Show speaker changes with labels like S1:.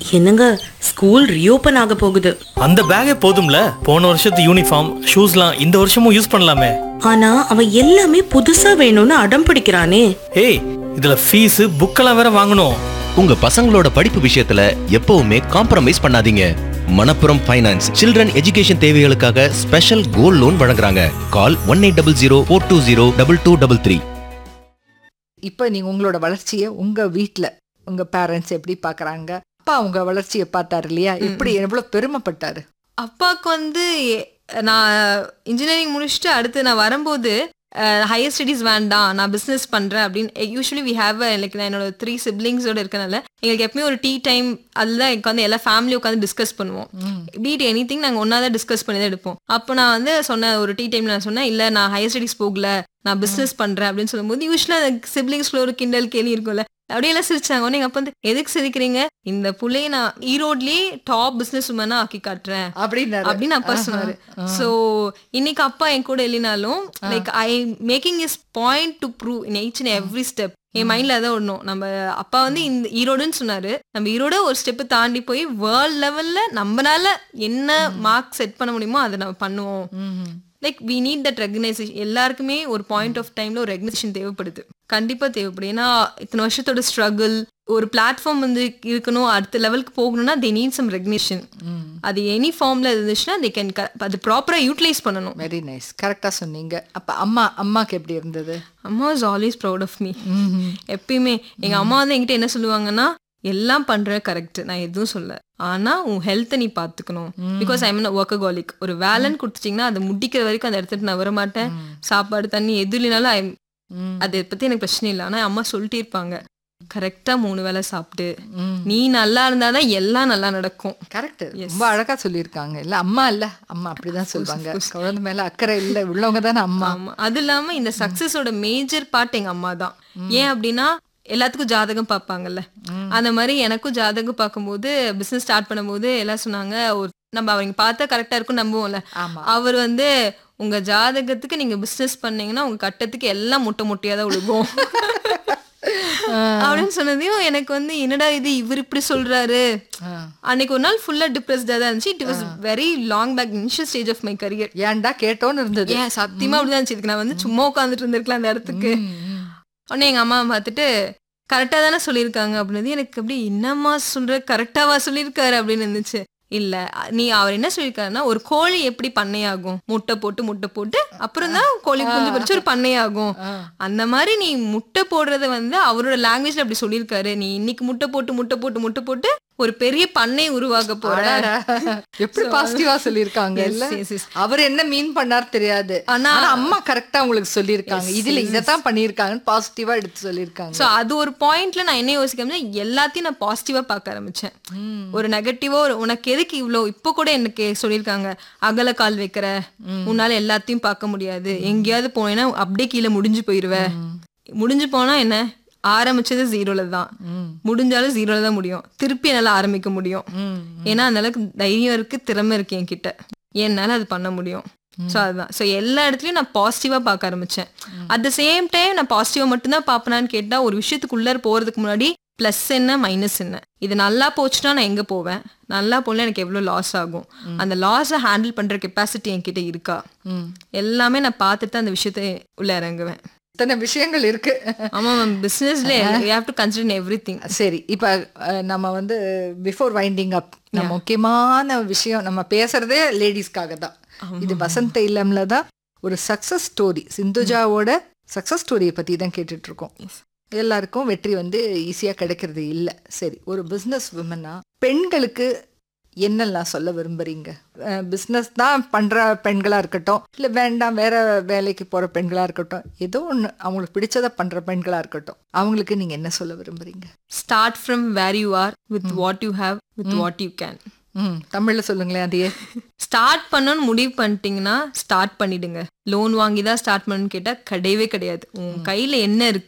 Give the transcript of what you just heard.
S1: என்னங்க school reopen ஆக போகுது
S2: அந்த பேக்கே போதும்ல போன வருஷத்து யூனிஃபார்ம் ஷூஸ்லாம் இந்த வருஷமும் யூஸ் பண்ணலாமே
S1: ஆனா அவன் எல்லாமே புதுசா வேணும்னு அடம் பிடிக்கிறானே
S2: ஏய் இதுல ஃபீஸ் புக்கெல்லாம் வேற வாங்கணும்
S3: உங்க பசங்களோட படிப்பு விஷயத்துல எப்பவுமே காம்ப்ரமைஸ் பண்ணாதீங்க மணப்புரம் ஃபைனான்ஸ் சில்ட்ரன் எஜுகேஷன் தேவைகளுக்காக ஸ்பெஷல் கோல்ட் லோன் வழங்குறாங்க call one eight double zero four two zero double two double three
S4: இப்போ நீங்க உங்களோட வளர்ச்சியை உங்க வீட்ல உங்க பேரண்ட்ஸ் எப்படி பார்க்கறாங்க அப்பா உங்க வளர்ச்சியை பார்த்தாரு இல்லையா எப்படி எவ்வளவு பெருமைப்பட்டாரு
S5: அப்பாவுக்கு வந்து எ- நான் இன்ஜினியரிங் முடிச்சுட்டு அடுத்து நான் வரும்போது ஹையர் ஸ்டடீஸ் வேண்டாம் நான் பிஸ்னஸ் பண்ணுறேன் அப்படின்னு யூஸ்வலி வி ஹேவ் லைக் நான் என்னோட த்ரீ சிப்ளிங்ஸோட இருக்கனால எங்களுக்கு எப்பவுமே ஒரு டீ டைம் அதில் தான் உட்காந்து எல்லா ஃபேமிலி உட்காந்து டிஸ்கஸ் பண்ணுவோம் பீட் எனி திங் நாங்கள் ஒன்றா தான் டிஸ்கஸ் பண்ணி தான் எடுப்போம் அப்போ நான் வந்து சொன்னேன் ஒரு டீ டைமில் நான் சொன்னேன் இல்லை நான் ஹையர் ஸ்டடீஸ் போகல நான் பிஸ்னஸ் பண்ணுறேன் அப்படின்னு சொல்லும்போது யூஸ்வலாக சிப்ளிங்ஸ்ல ஒரு கிண்டல் கேலி இருக்கும்ல அப்படியே எல்லாம் சிரிச்சாங்க உடனே எங்க அப்பா வந்து எதுக்கு சிரிக்கிறீங்க இந்த புள்ளைய நான் ஈரோட்லயே டாப் பிசினஸ் உமனா ஆக்கி காட்டுறேன்
S4: அப்படின்னாரு
S5: அப்படின்னு அப்பா சொன்னாரு சோ இன்னைக்கு அப்பா என் கூட இல்லைனாலும் like I making is point to prove in each and every step என் மைண்ட்ல அதான் ஒண்ணும் நம்ம அப்பா வந்து இந்த ஈரோடுன்னு சொன்னாரு நம்ம ஈரோட ஒரு ஸ்டெப் தாண்டி போய் வேர்ல்ட் லெவல்ல நம்மனால என்ன மார்க் செட் பண்ண முடியுமோ அதை நம்ம பண்ணுவோம் like we need that recognition எல்லாருக்குமே ஒரு பாயிண்ட் ஆஃப் டைம்ல ஒரு ரெகனைசேஷன் தேவைப்படுது கண்டிப்பா தேவைப்படுது ஏன்னா இத்தனை வருஷத்தோட ஸ்ட்ரகிள் ஒரு பிளாட்ஃபார்ம் வந்து இருக்கணும் அடுத்த லெவலுக்கு போகணும்னா தே நீட் சம் ரெகனேஷன் அது எனி ஃபார்ம்ல இருந்துச்சுன்னா தே கேன் அது ப்ராப்பரா யூட்டிலைஸ் பண்ணணும்
S4: வெரி நைஸ் கரெக்டா சொன்னீங்க அப்ப அம்மா அம்மாக்கு எப்படி இருந்தது
S5: அம்மா is always proud of me எப்பயுமே எங்க அம்மா வந்து என்கிட்ட என்ன சொல்லுவாங்கன்னா எல்லாம் பண்ற கரெக்ட் நான் எதுவும் சொல்ல ஆனா உன் ஹெல்த்தை நீ பாத்துக்கணும் பிகாஸ் ஐ எம் ஒர்க்ககாலிக் ஒரு வேலைன்னு கொடுத்துட்டீங்கன்னா அதை முடிக்கிற வரைக்கும் அதை எடுத்துட்டு நான் வர மாட்டேன் சாப்பாடு தண்ணி எது இல்லைனாலும் ஐ அதை பத்தி எனக்கு பிரச்சனை இல்லை ஆனா அம்மா சொல்லிட்டே இருப்பாங்க கரெக்டா மூணு வேளை சாப்பிட்டு நீ நல்லா இருந்தாதான் எல்லாம் நல்லா நடக்கும்
S4: கரெக்ட் ரொம்ப அழகா சொல்லியிருக்காங்க இல்ல அம்மா இல்ல அம்மா அப்படிதான் சொல்லுவாங்க குழந்தை மேல அக்கறை இல்ல உள்ளவங்க தானே அம்மா
S5: ஆமா அது இல்லாம இந்த சக்சஸோட மேஜர் பார்ட் எங்க அம்மா தான் ஏன் அப்படின்னா எல்லாத்துக்கும் ஜாதகம் பார்ப்பாங்கல்ல அந்த மாதிரி எனக்கும் ஜாதகம் பார்க்கும்போது பிசினஸ் ஸ்டார்ட் பண்ணும்போது எல்லாம் சொன்னாங்க ஒரு நம்ம அவங்க பார்த்தா கரெக்டா இருக்கும் நம்புவோம்ல
S4: ஆமா
S5: அவர் வந்து உங்க ஜாதகத்துக்கு நீங்க பிசினஸ் பண்ணீங்கன்னா உங்க கட்டத்துக்கு எல்லாம் முட்டை முட்டையா தான் விழுகும் அப்படின்னு சொன்னதையும் எனக்கு வந்து என்னடா இது இவர் இப்படி சொல்றாரு அன்னைக்கு ஒரு நாள் ஃபுல்லா டிப்ரெஸ்டா தான் இருந்துச்சு it was very long back initial stage of my career
S4: ஏன்டா கேட்டோன்னு இருந்தது
S5: ஏன் சத்தியமா அப்படிதான் இருந்துச்சு இதுக்கு நான் வந்து சும்மா உட்காந்துட்டு இருந்திருக்கலாம் அந்த இடத்துக்கு உடனே எங்க அம்மா பார்த்துட்டு கரெக்டா தானே சொல்லியிருக்காங்க அப்படின்னு எனக்கு அப்படி என்னம்மா சொல்ற கரெக்டாவா சொல்லியிருக்காரு அப்படின்னு இருந்துச்சு இல்ல நீ அவர் என்ன சொல்லியிருக்காருன்னா ஒரு கோழி எப்படி பண்ணையாகும் முட்டை போட்டு முட்டை போட்டு அப்புறம் தான் கோழி குஞ்சு பொரிச்சு ஒரு பண்ணையாகும் அந்த மாதிரி நீ முட்டை போடுறத வந்து அவரோட லாங்குவேஜ்ல அப்படி சொல்லியிருக்காரு நீ இன்னைக்கு முட்டை போட்டு முட்டை போட்டு முட்டை போட்டு ஒரு பெரிய பண்ணை உருவாக போற
S4: அடடா. எப்படி பாசிட்டிவா சொல்லியிருக்காங்க
S5: Yes,
S4: இல்ல
S5: yes, yes.
S4: அவர் என்ன மீன் பண்ணார் தெரியாது
S5: ஆனா-
S4: ஆனா அம்மா கரெக்டா உங்களுக்கு சொல்லியிருக்காங்க இதுல இதத்தான் பண்ணியிருக்காங்கன்னு பாசிட்டிவா எடுத்து சொல்லியிருக்காங்க
S5: சோ அது ஒரு பாயிண்ட்ல நான் என்ன யோசிக்காம எல்லாத்தையும் நான் பாசிட்டிவா பார்க்க ஆரம்பிச்சேன் ஒரு நெகட்டிவா ஒரு உனக்கு எதுக்கு இவ்ளோ இப்போ கூட எனக்கு சொல்லியிருக்காங்க அகல கால் வைக்கிற உன்னால எல்லாத்தையும் பார்க்க முடியாது எங்கேயாவது போனேன்னா அப்படியே கீழே முடிஞ்சு போயிருவ முடிஞ்சு போனா என்ன ஆரம்பிச்சது ஜீரோல தான் முடிஞ்சாலும் ஜீரோல தான் முடியும் திருப்பி என்னால ஆரம்பிக்க முடியும் ஏன்னா அந்த அளவுக்கு தைரியம் இருக்கு திறமை இருக்கு என்கிட்ட என்னால அது பண்ண முடியும் ஸோ அதுதான் ஸோ எல்லா இடத்துலயும் நான் பாசிட்டிவா பார்க்க ஆரம்பிச்சேன் அட் த சேம் டைம் நான் பாசிட்டிவா மட்டும்தான் பார்ப்பேனான்னு கேட்டா ஒரு விஷயத்துக்குள்ளார போறதுக்கு முன்னாடி ப்ளஸ் என்ன மைனஸ் என்ன இது நல்லா போச்சுன்னா நான் எங்க போவேன் நல்லா போகல எனக்கு எவ்வளவு லாஸ் ஆகும் அந்த லாஸை ஹேண்டில் பண்ற கெப்பாசிட்டி என்கிட்ட இருக்கா எல்லாமே நான் பார்த்துட்டு தான் அந்த விஷயத்தை உள்ள இறங்குவேன்
S4: இத்தனை விஷயங்கள் இருக்கு
S5: ஆமா மேம் பிசினஸ்ல you have to consider everything
S4: சரி இப்ப அஹ், நம்ம வந்து பிஃபோர் வைண்டிங் அப் நம்ம முக்கியமான விஷயம் நம்ம பேசுறதே லேடிஸ்க்காக தான் இது வசந்த இல்லம்ல தான் ஒரு சக்சஸ் ஸ்டோரி சிந்துஜாவோட சக்சஸ் ஸ்டோரியை பத்தி தான் கேட்டுட்டு இருக்கோம் எல்லாருக்கும் வெற்றி வந்து ஈஸியா கிடைக்கிறது இல்ல சரி ஒரு பிசினஸ் விமனா பெண்களுக்கு என்னெல்லாம் சொல்ல விரும்புறீங்க பிஸ்னஸ் தான் பண்ற பெண்களா இருக்கட்டும் இல்ல வேண்டாம் வேற வேலைக்கு போற பெண்களா இருக்கட்டும் ஏதோ ஒண்ணு அவங்களுக்கு பிடிச்சதை பண்ற பெண்களா இருக்கட்டும் அவங்களுக்கு நீங்க என்ன சொல்ல விரும்புறீங்க
S5: start from where you are with what you have with what you can
S4: ம் தமிழ்ல சொல்லுங்களேன் அதையே
S5: ஸ்டார்ட் பண்ணணும்னு முடிவு பண்ணிட்டீங்கன்னா ஸ்டார்ட் பண்ணிடுங்க லோன் வாங்கி தான் ஸ்டார்ட் பண்ணணும்னு கேட்டா கிடையவே கிடையாது உன் கையில என்ன இருக்கு